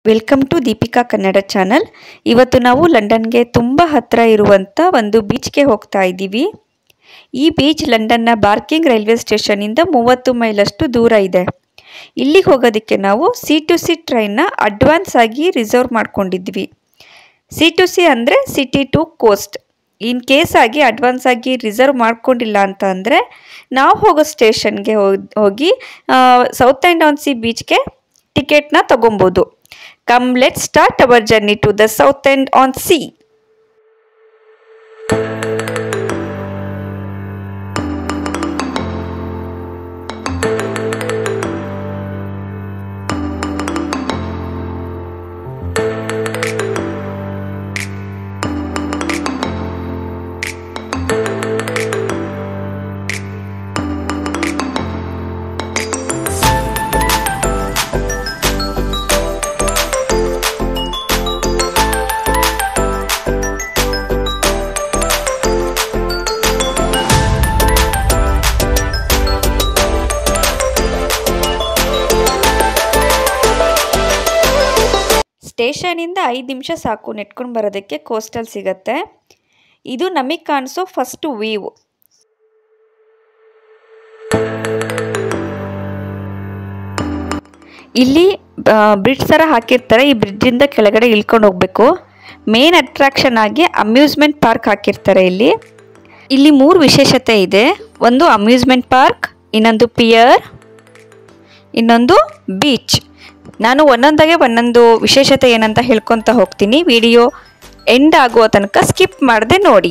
welcome to Deepika Kannada channel ಇವತ್ತು ನಾವು ಲಂಡನ್ಗೆ ತುಂಬ ಹತ್ತಿರ ಇರುವಂಥ ಒಂದು ಬೀಚ್ಗೆ ಹೋಗ್ತಾ ಇದ್ದೀವಿ ಈ ಬೀಚ್ ಲಂಡನ್ನ ಬಾರ್ಕಿಂಗ್ ರೈಲ್ವೆ ಸ್ಟೇಷನಿಂದ ಮೂವತ್ತು ಮೈಲಷ್ಟು ದೂರ ಇದೆ ಇಲ್ಲಿಗೆ ಹೋಗೋದಕ್ಕೆ ನಾವು ಸಿ ಟು ಸಿ ಟ್ರೈನ್ನ ಅಡ್ವಾನ್ಸ್ ಆಗಿ ರಿಸರ್ವ್ ಮಾಡ್ಕೊಂಡಿದ್ವಿ ಸಿ ಟು ಸಿ ಅಂದರೆ city to coast in case ಆಗಿ ಅಡ್ವಾನ್ಸ್ ಆಗಿ ರಿಸರ್ವ್ ಮಾಡ್ಕೊಂಡಿಲ್ಲ ಅಂತ ಅಂದರೆ ನಾವು ಹೋಗೋ ಸ್ಟೇಷನ್ಗೆ ಹೋಗಿ ಸೌತ್ ಆ್ಯಂಡ್ ಆನ್ ಸಿ ಬೀಚ್ಗೆ ಟಿಕೆಟ್ನ ತಗೊಬೋದು come let start our journey to the Southend on sea ಸ್ಟೇಷನಿಂದ ಐದು ನಿಮಿಷ ಸಾಕು ನೆಟ್ಕೊಂಡು ಬರೋದಕ್ಕೆ ಕೋಸ್ಟಲ್ ಸಿಗತ್ತೆ ಇದು ನಮಗೆ ಕಾಣಿಸೋ ಫಸ್ಟ್ ವೀವ್ ಇಲ್ಲಿ ಬ್ರಿಡ್ಜ್ ಥರ ಹಾಕಿರ್ತಾರೆ ಈ ಬ್ರಿಡ್ಜಿಂದ ಕೆಳಗಡೆ ಇಳ್ಕೊಂಡು ಹೋಗಬೇಕು ಮೇನ್ ಅಟ್ರಾಕ್ಷನ್ ಆಗಿ ಅಮ್ಯೂಸ್ಮೆಂಟ್ ಪಾರ್ಕ್ ಹಾಕಿರ್ತಾರೆ ಇಲ್ಲಿ ಇಲ್ಲಿ ಮೂರು ವಿಶೇಷತೆ ಇದೆ ಒಂದು ಅಮ್ಯೂಸ್ಮೆಂಟ್ ಪಾರ್ಕ್ ಇನ್ನೊಂದು ಪಿಯರ್ ಇನ್ನೊಂದು ಬೀಚ್ ನಾನು ಒಂದೊಂದಾಗೆ ಒಂದೊಂದು ವಿಶೇಷತೆ ಏನಂತ ಹೇಳ್ಕೊತ ಹೋಗ್ತೀನಿ ವಿಡಿಯೋ ಎಂಡ್ ಆಗುವ ತನಕ ಸ್ಕಿಪ್ ಮಾಡದೆ ನೋಡಿ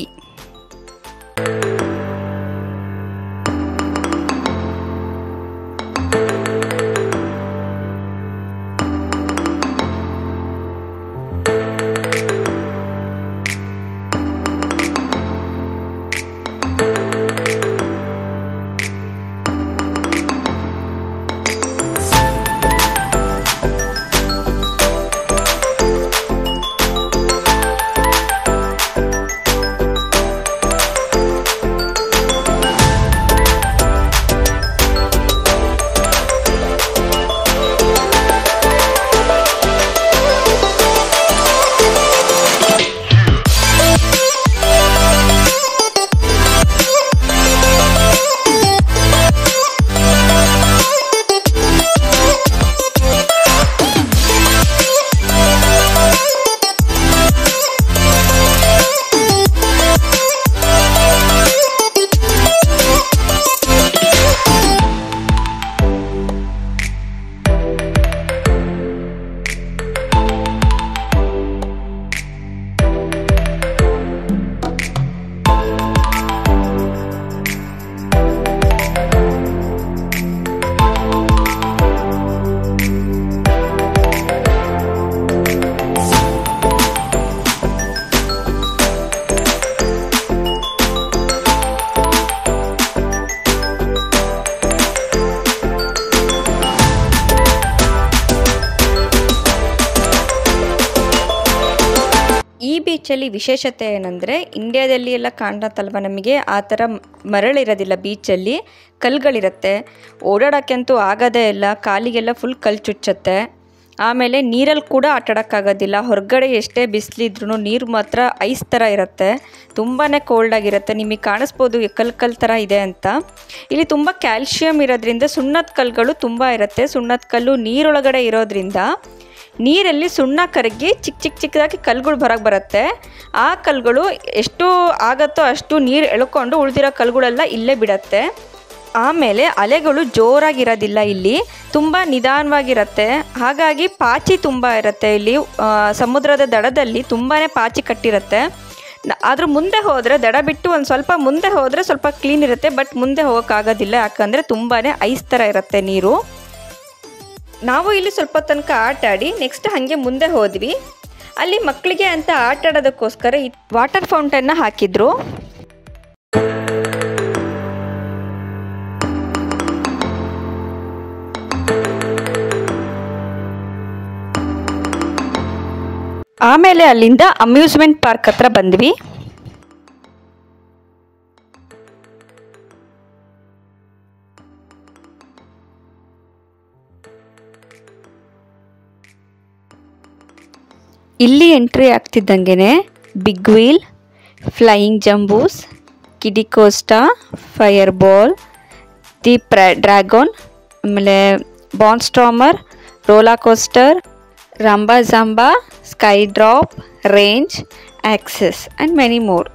ಈ ಬೀಚಲ್ಲಿ ವಿಶೇಷತೆ ಏನಂದರೆ ಇಂಡಿಯಾದಲ್ಲಿ ಎಲ್ಲ ಕಾಣತ್ತಲ್ವ ನಮಗೆ ಆ ಥರ ಮರಳಿರೋದಿಲ್ಲ ಬೀಚಲ್ಲಿ ಕಲ್ಗಳಿರುತ್ತೆ ಓಡಾಡೋಕ್ಕಂತೂ ಆಗೋದೇ ಇಲ್ಲ ಕಾಲಿಗೆಲ್ಲ ಫುಲ್ ಕಲ್ಲು ಚುಚ್ಚತ್ತೆ ಆಮೇಲೆ ನೀರಲ್ಲಿ ಕೂಡ ಆಟಾಡೋಕ್ಕಾಗೋದಿಲ್ಲ ಹೊರಗಡೆ ಎಷ್ಟೇ ಬಿಸಿಲಿದ್ರೂ ನೀರು ಮಾತ್ರ ಐಸ್ ಥರ ಇರುತ್ತೆ ತುಂಬಾ ಕೋಲ್ಡ್ ಆಗಿರುತ್ತೆ ನಿಮಗೆ ಕಾಣಿಸ್ಬೋದು ಕಲ್ಲು ಕಲ್ಲು ಥರ ಇದೆ ಅಂತ ಇಲ್ಲಿ ತುಂಬ ಕ್ಯಾಲ್ಶಿಯಂ ಇರೋದ್ರಿಂದ ಸುಣ್ಣದ ಕಲ್ಲುಗಳು ತುಂಬ ಇರುತ್ತೆ ಸುಣ್ಣದ ಕಲ್ಲು ನೀರೊಳಗಡೆ ಇರೋದ್ರಿಂದ ನೀರಲ್ಲಿ ಸುಣ್ಣ ಕರಗಿ ಚಿಕ್ಕ ಚಿಕ್ಕ ಚಿಕ್ಕದಾಗಿ ಕಲ್ಗಳು ಹೊರಗೆ ಬರುತ್ತೆ ಆ ಕಲ್ಗಳು ಎಷ್ಟು ಆಗತ್ತೋ ಅಷ್ಟು ನೀರು ಎಳ್ಕೊಂಡು ಉಳಿದಿರೋ ಕಲ್ಗಳೆಲ್ಲ ಇಲ್ಲೇ ಬಿಡತ್ತೆ ಆಮೇಲೆ ಅಲೆಗಳು ಜೋರಾಗಿರೋದಿಲ್ಲ ಇಲ್ಲಿ ತುಂಬ ನಿಧಾನವಾಗಿರುತ್ತೆ ಹಾಗಾಗಿ ಪಾಚಿ ತುಂಬ ಇರುತ್ತೆ ಇಲ್ಲಿ ಸಮುದ್ರದ ದಡದಲ್ಲಿ ತುಂಬಾ ಪಾಚಿ ಕಟ್ಟಿರುತ್ತೆ ಅದ್ರ ಮುಂದೆ ಹೋದರೆ ದಡ ಬಿಟ್ಟು ಒಂದು ಸ್ವಲ್ಪ ಮುಂದೆ ಹೋದರೆ ಸ್ವಲ್ಪ ಕ್ಲೀನ್ ಇರುತ್ತೆ ಬಟ್ ಮುಂದೆ ಹೋಗೋಕ್ಕಾಗೋದಿಲ್ಲ ಯಾಕಂದರೆ ತುಂಬಾ ಐಸ್ ಥರ ಇರುತ್ತೆ ನೀರು ನಾವು ಇಲ್ಲಿ ಸ್ವಲ್ಪ ತನಕ ಆಟ ಆಡಿ ನೆಕ್ಸ್ಟ್ ಹಾಗೆ ಮುಂದೆ ಹೋದ್ವಿ ಅಲ್ಲಿ ಮಕ್ಕಳಿಗೆ ಅಂತ ಆಟ ಆಡೋದಕ್ಕೋಸ್ಕರ ವಾಟರ್ ಫೌಂಟನ್ನ ಹಾಕಿದ್ರು ಆಮೇಲೆ ಅಲ್ಲಿಂದ ಅಮ್ಯೂಸ್ಮೆಂಟ್ ಪಾರ್ಕ್ ಹತ್ರ ಬಂದ್ವಿ ಇಲ್ಲಿ ಎಂಟ್ರಿ ಆಗ್ತಿದ್ದಂಗೆ big wheel flying jumbos kiddie coaster fire ball the ಪ್ರ ಡ್ರ್ಯಾಗೋನ್ ಆಮೇಲೆ barnstormer roller coaster rumba jumba sky drop range access and many more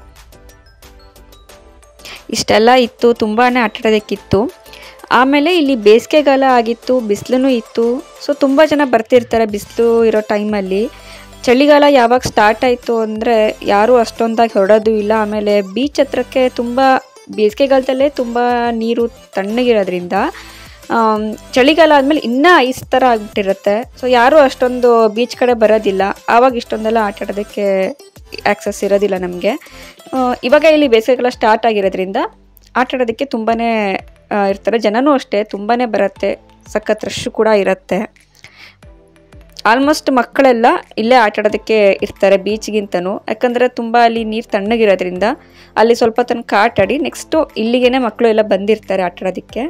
ಇಷ್ಟೆಲ್ಲ ಇತ್ತು ತುಂಬಾ ಆಟಾಡೋದಕ್ಕಿತ್ತು ಆಮೇಲೆ ಇಲ್ಲಿ ಬೇಸಿಗೆಗಾಲ ಆಗಿತ್ತು ಬಿಸಿಲು ಇತ್ತು ಸೊ ತುಂಬ ಜನ ಬರ್ತಿರ್ತಾರೆ ಬಿಸಿಲು ಇರೋ ಟೈಮಲ್ಲಿ ಚಳಿಗಾಲ ಯಾವಾಗ ಸ್ಟಾರ್ಟ್ ಆಯಿತು ಅಂದರೆ ಯಾರೂ ಅಷ್ಟೊಂದಾಗಿ ಹೊರಡೋದು ಇಲ್ಲ ಆಮೇಲೆ ಬೀಚ್ ಹತ್ರಕ್ಕೆ ತುಂಬ ಬೇಸಿಗೆಗಾಲದಲ್ಲೇ ತುಂಬ ನೀರು ತಣ್ಣಗಿರೋದ್ರಿಂದ ಆಮ್, ಚಳಿಗಾಲ ಆದಮೇಲೆ ಇನ್ನೂ ಐಸ್ ಥರ ಆಗಿಬಿಟ್ಟಿರುತ್ತೆ ಸೊ ಯಾರೂ ಅಷ್ಟೊಂದು ಬೀಚ್ ಕಡೆ ಬರೋದಿಲ್ಲ ಆವಾಗ ಇಷ್ಟೊಂದೆಲ್ಲ ಆಟ ಆಡೋದಕ್ಕೆ ಆ್ಯಕ್ಸಸ್ ಇರೋದಿಲ್ಲ ನಮಗೆ ಇವಾಗ ಇಲ್ಲಿ ಬೇಸಿಗೆಗಾಲ ಸ್ಟಾರ್ಟ್ ಆಗಿರೋದ್ರಿಂದ ಆಟ ಆಡೋದಕ್ಕೆ ತುಂಬಾ ಇರ್ತಾರೆ ಜನನೂ ಅಷ್ಟೇ ತುಂಬಾ ಬರುತ್ತೆ ಸಖತ್ ರಶ್ ಕೂಡ ಇರುತ್ತೆ ಆಲ್ಮೋಸ್ಟ್ ಮಕ್ಕಳೆಲ್ಲ ಇಲ್ಲೇ ಆಟ ಆಡೋದಕ್ಕೆ ಇರ್ತಾರೆ ಬೀಚ್ಗಿಂತನೂ ಯಾಕಂದರೆ ತುಂಬ ಅಲ್ಲಿ ನೀರು ತಣ್ಣಗಿರೋದ್ರಿಂದ ಅಲ್ಲಿ ಸ್ವಲ್ಪ ತನಕ ಆಟ ಆಡಿ ನೆಕ್ಸ್ಟು ಇಲ್ಲಿಗೇನೆ ಮಕ್ಕಳು ಎಲ್ಲ ಬಂದಿರ್ತಾರೆ ಆಟ ಆಡೋದಕ್ಕೆ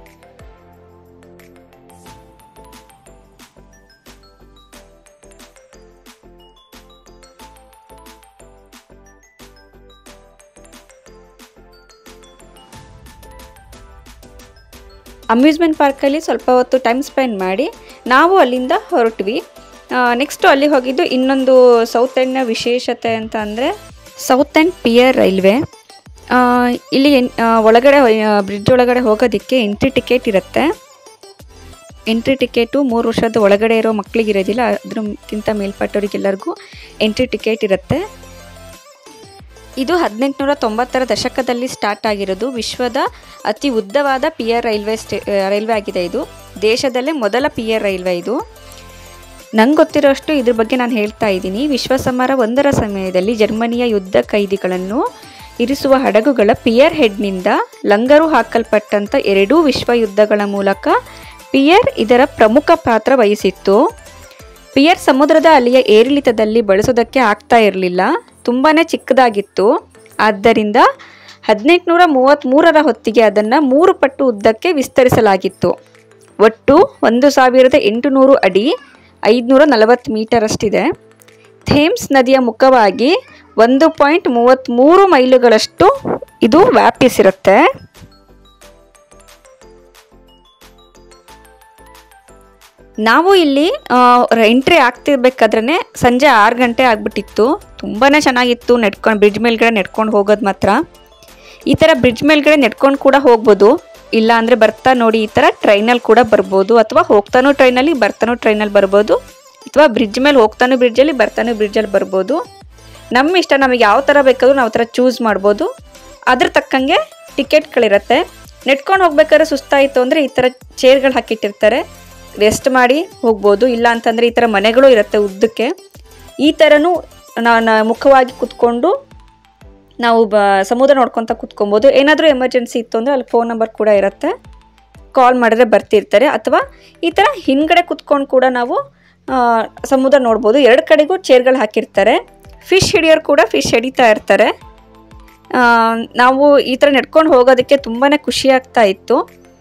ಅಮ್ಯೂಸ್ಮೆಂಟ್ ಪಾರ್ಕಲ್ಲಿ ಸ್ವಲ್ಪ ಹೊತ್ತು ಟೈಮ್ ಸ್ಪೆಂಡ್ ಮಾಡಿ ನಾವು ಅಲ್ಲಿಂದ ಹೊರಟ್ವಿ ನೆಕ್ಸ್ಟು ಅಲ್ಲಿ ಹೋಗಿದ್ದು ಇನ್ನೊಂದು ಸೌತ್ ಎಂಡ್ನ ವಿಶೇಷತೆ ಅಂತ ಅಂದರೆ ಸೌತ್ ಎಂಡ್ ಪಿಯರ್ ರೈಲ್ವೆ ಆ, ಇಲ್ಲಿ ಎನ್- ಆ, ಒಳಗಡೆ ಬ್ರಿಡ್ಜ್ ಒಳಗಡೆ ಹೋಗೋದಕ್ಕೆ ಎಂಟ್ರಿ ಟಿಕೆಟ್ ಇರುತ್ತೆ ಎಂಟ್ರಿ ಟಿಕೆಟು ಮೂರು ವರ್ಷದ ಒಳಗಡೆ ಇರೋ ಮಕ್ಕಳಿಗೆ ಇರೋದಿಲ್ಲ ಅದ್ರಕ್ಕಿಂತ ಮೇಲ್ಪಟ್ಟವರಿಗೆಲ್ಲರಿಗೂ ಎಂಟ್ರಿ ಟಿಕೆಟ್ ಇರುತ್ತೆ ಇದು ಹದಿನೆಂಟುನೂರ ತೊಂಬತ್ತರ ದಶಕದಲ್ಲಿ ಸ್ಟಾರ್ಟ್ ಆಗಿರೋದು ವಿಶ್ವದ ಅತಿ ಉದ್ದವಾದ ಪಿಯರ್ ರೈಲ್ವೆ ಸ್ಟೇ ರೈಲ್ವೆ ಆಗಿದೆ ಇದು ದೇಶದಲ್ಲೇ ಮೊದಲ ಪಿಯರ್ ರೈಲ್ವೆ ಇದು ನಂಗೆ ಗೊತ್ತಿರೋಷ್ಟು ಇದ್ರ ಬಗ್ಗೆ ನಾನು ಹೇಳ್ತಾ ಇದ್ದೀನಿ ವಿಶ್ವ ಸಮರ ಒಂದರ ಸಮಯದಲ್ಲಿ ಜರ್ಮನಿಯ ಯುದ್ಧ ಕೈದಿಗಳನ್ನು ಇರಿಸುವ ಹಡಗುಗಳ ಪಿಯರ್ ಹೆಡ್ನಿಂದ ಲಂಗರು ಹಾಕಲ್ಪಟ್ಟಂಥ ಎರಡೂ ವಿಶ್ವ ಯುದ್ಧಗಳ ಮೂಲಕ ಪಿಯರ್ ಇದರ ಪ್ರಮುಖ ಪಾತ್ರ ವಹಿಸಿತ್ತು ಪಿಯರ್ ಸಮುದ್ರದ ಅಲೆಯ ಏರಿಳಿತದಲ್ಲಿ ಬಳಸೋದಕ್ಕೆ ಆಗ್ತಾ ಇರಲಿಲ್ಲ ತುಂಬಾ ಚಿಕ್ಕದಾಗಿತ್ತು ಆದ್ದರಿಂದ ಹದಿನೆಂಟುನೂರ ಮೂವತ್ತ್ಮೂರರ ಹೊತ್ತಿಗೆ ಅದನ್ನು ಮೂರು ಪಟ್ಟು ಉದ್ದಕ್ಕೆ ವಿಸ್ತರಿಸಲಾಗಿತ್ತು ಒಟ್ಟು ಒಂದು ಸಾವಿರದ ಎಂಟುನೂರು ಅಡಿ ಐದುನೂರ ನಲವತ್ತು ಮೀಟರ್ ಅಷ್ಟಿದೆ ಥೇಮ್ಸ್ ನದಿಯ ಮುಖವಾಗಿ ಒಂದು ಪಾಯಿಂಟ್ ಮೂವತ್ತ್ಮೂರು ಮೈಲುಗಳಷ್ಟು ಇದು ವ್ಯಾಪಿಸಿರುತ್ತೆ ನಾವು ಇಲ್ಲಿ ಎಂಟ್ರಿ ಆಗ್ತಿರ್ಬೇಕಾದ್ರೆ ಸಂಜೆ ಆರು ಗಂಟೆ ಆಗಿಬಿಟ್ಟಿತ್ತು ತುಂಬಾ ಚೆನ್ನಾಗಿತ್ತು ನೆಡ್ಕೊಂಡು ಬ್ರಿಡ್ಜ್ ಮೇಲ್ಗಡೆ ನೆಡ್ಕೊಂಡು ಹೋಗೋದು ಮಾತ್ರ ಈ ಥರ ಬ್ರಿಡ್ಜ್ ಮೇಲ್ಗಡೆ ನೆಡ್ಕೊಂಡು ಕೂಡ ಹೋಗ್ಬೋದು ಇಲ್ಲ ಅಂದರೆ ಬರ್ತಾ ನೋಡಿ ಈ ಥರ ಟ್ರೈನಲ್ಲಿ ಕೂಡ ಬರ್ಬೋದು ಅಥವಾ ಹೋಗ್ತಾನೂ ಟ್ರೈನಲ್ಲಿ ಬರ್ತಾನೂ ಟ್ರೈನಲ್ಲಿ ಬರ್ಬೋದು ಅಥವಾ ಬ್ರಿಡ್ಜ್ ಮೇಲೆ ಹೋಗ್ತಾನೂ ಬ್ರಿಡ್ಜಲ್ಲಿ ಬರ್ತಾನೂ ಬ್ರಿಡ್ಜಲ್ಲಿ ಬರ್ಬೋದು ನಮ್ಮ ಇಷ್ಟ ನಮಗೆ ಯಾವ ಥರ ಬೇಕಾದ್ರೂ ನಾವು ಆ ಥರ ಚೂಸ್ ಮಾಡ್ಬೋದು ಅದ್ರ ತಕ್ಕಂಗೆ ಟಿಕೆಟ್ಗಳಿರುತ್ತೆ ನೆಟ್ಕೊಂಡು ಹೋಗ್ಬೇಕಾದ್ರೆ ಸುಸ್ತಾಯಿತು ಅಂದರೆ ಈ ಥರ ಚೇರ್ಗಳು ಹಾಕಿಟ್ಟಿರ್ತಾರೆ ರೆಸ್ಟ್ ಮಾಡಿ ಹೋಗ್ಬೋದು ಇಲ್ಲ ಅಂತಂದರೆ ಈ ಥರ ಮನೆಗಳು ಇರುತ್ತೆ ಉದ್ದಕ್ಕೆ ಈ ಥರನೂ ನಾನು ಮುಖವಾಗಿ ಕುತ್ಕೊಂಡು ನಾವು ಬ ಸಮುದ್ರ ನೋಡ್ಕೊತ ಕುತ್ಕೊಬೋದು ಏನಾದರೂ ಎಮರ್ಜೆನ್ಸಿ ಇತ್ತು ಅಂದರೆ ಅಲ್ಲಿ ಫೋನ್ ನಂಬರ್ ಕೂಡ ಇರುತ್ತೆ ಕಾಲ್ ಮಾಡಿದ್ರೆ ಬರ್ತಿರ್ತಾರೆ ಅಥವಾ ಈ ಥರ ಹಿಂದ್ಗಡೆ ಕುತ್ಕೊಂಡು ಕೂಡ ನಾವು ಆ, ಸಮುದ್ರ ನೋಡ್ಬೋದು ಎರಡು ಕಡೆಗೂ ಚೇರ್ಗಳು ಹಾಕಿರ್ತಾರೆ ಫಿಶ್ ಹಿಡಿಯೋರು ಕೂಡ ಫಿಶ್ ಹಿಡಿತಾ ಇರ್ತಾರೆ ಆ, ನಾವು ಈ ಥರ ನಡ್ಕೊಂಡು ಹೋಗೋದಕ್ಕೆ ತುಂಬಾ ಖುಷಿ ಆಗ್ತಾ ಇತ್ತು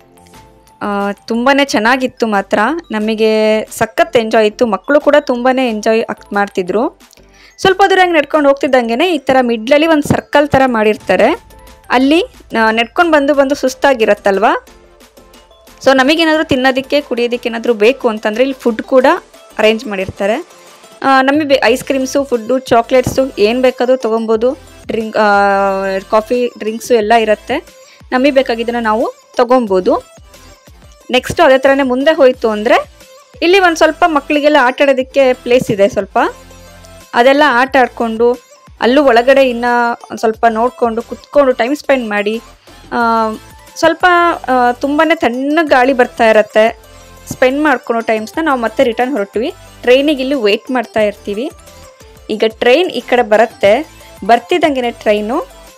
ತುಂಬಾ ಚೆನ್ನಾಗಿತ್ತು ಮಾತ್ರ ನಮಗೆ ಸಖತ್ ಎಂಜಾಯ್ ಇತ್ತು ಮಕ್ಕಳು ಕೂಡ ತುಂಬಾ ಎಂಜಾಯ್ ಮಾಡ್ತಿದ್ರು ಸ್ವಲ್ಪ ದೂರ ಹಂಗೆ ನಡ್ಕೊಂಡು ಹೋಗ್ತಿದ್ದಂಗೆ ಈ ಥರ ಮಿಡ್ಲಲ್ಲಿ ಒಂದು ಸರ್ಕಲ್ ಥರ ಮಾಡಿರ್ತಾರೆ ಅಲ್ಲಿ ನೆಡ್ಕೊಂಡು ಬಂದು ಬಂದು ಸುಸ್ತಾಗಿರತ್ತಲ್ವಾ ಸೊ ನಮಗೇನಾದರೂ ತಿನ್ನೋದಕ್ಕೆ ಕುಡಿಯೋದಕ್ಕೆ ಏನಾದರೂ ಬೇಕು ಅಂತಂದರೆ ಇಲ್ಲಿ ಫುಡ್ ಕೂಡ ಅರೇಂಜ್ ಮಾಡಿರ್ತಾರೆ ಆ, ನಮಗೆ ಐಸ್ ಕ್ರೀಮ್ಸು ಫುಡ್ಡು ಚಾಕ್ಲೇಟ್ಸು ಏನು ಬೇಕಾದರೂ ತೊಗೊಬೋದು ಡ್ರಿಂಕ್ ಕಾಫಿ ಡ್ರಿಂಕ್ಸು ಎಲ್ಲ ಇರುತ್ತೆ ನಮಗೆ ಬೇಕಾಗಿದ್ದನ್ನು ನಾವು ತೊಗೊಬೋದು ನೆಕ್ಸ್ಟು ಅದೇ ಥರನೇ ಮುಂದೆ ಹೋಯಿತು ಅಂದರೆ ಇಲ್ಲಿ ಒಂದು ಸ್ವಲ್ಪ ಮಕ್ಕಳಿಗೆಲ್ಲ ಆಟ ಆಡೋದಕ್ಕೆ ಪ್ಲೇಸ್ ಇದೆ ಸ್ವಲ್ಪ ಅದೆಲ್ಲ ಆಟ ಆಡಿಕೊಂಡು ಅಲ್ಲೂ ಒಳಗಡೆ ಇನ್ನು ಒಂದು ಸ್ವಲ್ಪ ನೋಡಿಕೊಂಡು ಕುತ್ಕೊಂಡು ಟೈಮ್ ಸ್ಪೆಂಡ್ ಮಾಡಿ ಆ, ಸ್ವಲ್ಪ ತುಂಬಾ ತಣ್ಣಗೆ ಗಾಳಿ ಬರ್ತಾ ಇರತ್ತೆ ಸ್ಪೆಂಡ್ ಮಾಡ್ಕೊಳೋ ಟೈಮ್ಸ್ನ ನಾವು ಮತ್ತೆ ರಿಟರ್ನ್ ಹೊರಟ್ವಿ ಟ್ರೈನಿಗೆ ಇಲ್ಲಿ ವೆಯ್ಟ್ ಮಾಡ್ತಾ ಇರ್ತೀವಿ ಈಗ ಟ್ರೈನ್ ಈ ಕಡೆ ಬರುತ್ತೆ ಬರ್ತಿದ್ದಂಗೆ ಟ್ರೈನು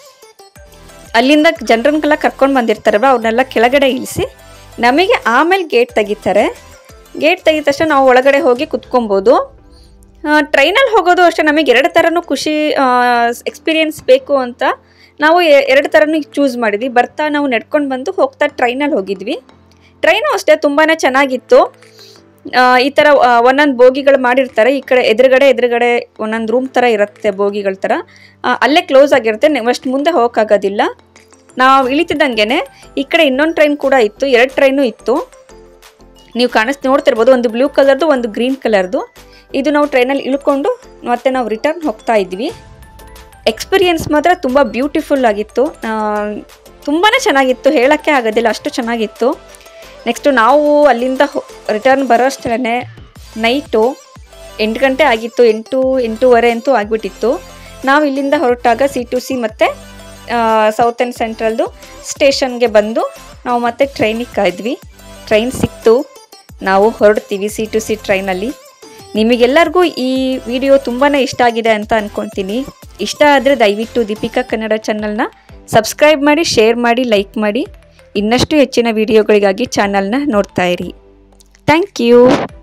ಅಲ್ಲಿಂದ ಜನರನ್ನೆಲ್ಲ ಕರ್ಕೊಂಡು ಬಂದಿರ್ತಾರಲ್ವ ಅವ್ರನ್ನೆಲ್ಲ ಕೆಳಗಡೆ ಇಳಿಸಿ ನಮಗೆ ಆಮೇಲೆ ಗೇಟ್ ತೆಗಿತಾರೆ ಗೇಟ್ ತೆಗಿದ ತಕ್ಷಣ ನಾವು ಒಳಗಡೆ ಹೋಗಿ ಕುತ್ಕೊಬೋದು ಟ್ರೈನಲ್ಲಿ ಹೋಗೋದು ಅಷ್ಟೇ ನಮಗೆ ಎರಡು ಥರನೂ ಖುಷಿ ಎಕ್ಸ್ಪೀರಿಯನ್ಸ್ ಬೇಕು ಅಂತ ನಾವು ಎ- ಎರಡು ಥರನೂ ಚೂಸ್ ಮಾಡಿದ್ವಿ ಬರ್ತಾ ನಾವು ನಡ್ಕೊಂಡು ಬಂದು ಹೋಗ್ತಾ ಟ್ರೈನಲ್ಲಿ ಹೋಗಿದ್ವಿ ಟ್ರೈನು ಅಷ್ಟೇ ತುಂಬಾ ಚೆನ್ನಾಗಿತ್ತು ಆ, ಈ ಥರ ಒಂದೊಂದು ಬೋಗಿಗಳು ಮಾಡಿರ್ತಾರೆ ಈ ಕಡೆ ಎದುರುಗಡೆ ಎದುರುಗಡೆ ಒಂದೊಂದು ರೂಮ್ ಥರ ಇರುತ್ತೆ ಬೋಗಿಗಳ ಥರ ಆ, ಅಲ್ಲೇ ಕ್ಲೋಸ್ ಆಗಿರುತ್ತೆ ಅಷ್ಟು ಮುಂದೆ ಹೋಗೋಕ್ಕಾಗೋದಿಲ್ಲ ನಾವು ಇಳಿತಿದ್ದಂಗೆ ಈ ಕಡೆ ಇನ್ನೊಂದು ಟ್ರೈನ್ ಕೂಡ ಇತ್ತು ಎರಡು ಟ್ರೈನು ಇತ್ತು ನೀವು ಕಾಣಿಸ್ ನೋಡ್ತಿರ್ಬೋದು ಒಂದು ಬ್ಲೂ ಕಲರ್ದು ಒಂದು ಗ್ರೀನ್ ಕಲರ್ದು ಇದು ನಾವು ಟ್ರೈನಲ್ಲಿ ಇಳ್ಕೊಂಡು ಮತ್ತೆ ನಾವು ರಿಟರ್ನ್ ಹೋಗ್ತಾ ಇದ್ವಿ ಎಕ್ಸ್ಪೀರಿಯನ್ಸ್ ಮಾತ್ರ ತುಂಬ ಬ್ಯೂಟಿಫುಲ್ ಆಗಿತ್ತು ತುಂಬಾ ಚೆನ್ನಾಗಿತ್ತು ಹೇಳೋಕ್ಕೆ ಆಗೋದಿಲ್ಲ ಅಷ್ಟು ಚೆನ್ನಾಗಿತ್ತು ನೆಕ್ಸ್ಟು ನಾವು ಅಲ್ಲಿಂದ ರಿಟರ್ನ್ ಬರೋಷ್ಟರೇ ನೈಟು ಎಂಟು ಗಂಟೆ ಆಗಿತ್ತು ಎಂಟು ಎಂಟೂವರೆ ಅಂತೂ ಆಗಿಬಿಟ್ಟಿತ್ತು ನಾವು ಇಲ್ಲಿಂದ ಹೊರಟಾಗ ಸಿ ಟು ಸಿ ಮತ್ತು ಸೌತ್ ಆ್ಯಂಡ್ ಸೆಂಟ್ರಲ್ದು ಸ್ಟೇಷನ್ಗೆ ಬಂದು ನಾವು ಮತ್ತೆ ಟ್ರೈನಿಗೆ ಕಾಯ್ದ್ವಿ ಟ್ರೈನ್ ಸಿಕ್ತು ನಾವು ಹೊರಡ್ತೀವಿ ಸಿ ಟು ಸಿ ಟ್ರೈನಲ್ಲಿ ನಿಮಗೆಲ್ಲರಿಗೂ ಈ ವಿಡಿಯೋ ತುಂಬಾ ಇಷ್ಟ ಆಗಿದೆ ಅಂತ ಅಂದ್ಕೊಳ್ತೀನಿ ಇಷ್ಟ ಆದರೆ ದಯವಿಟ್ಟು ದೀಪಿಕಾ ಕನ್ನಡ ಚಾನಲ್ನ ಸಬ್ಸ್ಕ್ರೈಬ್ ಮಾಡಿ ಶೇರ್ ಮಾಡಿ ಲೈಕ್ ಮಾಡಿ ಇನ್ನಷ್ಟು ಹೆಚ್ಚಿನ ವಿಡಿಯೋಗಳಿಗಾಗಿ ಚಾನಲ್ನ ನೋಡ್ತಾ ಇರಿ ಥ್ಯಾಂಕ್ ಯು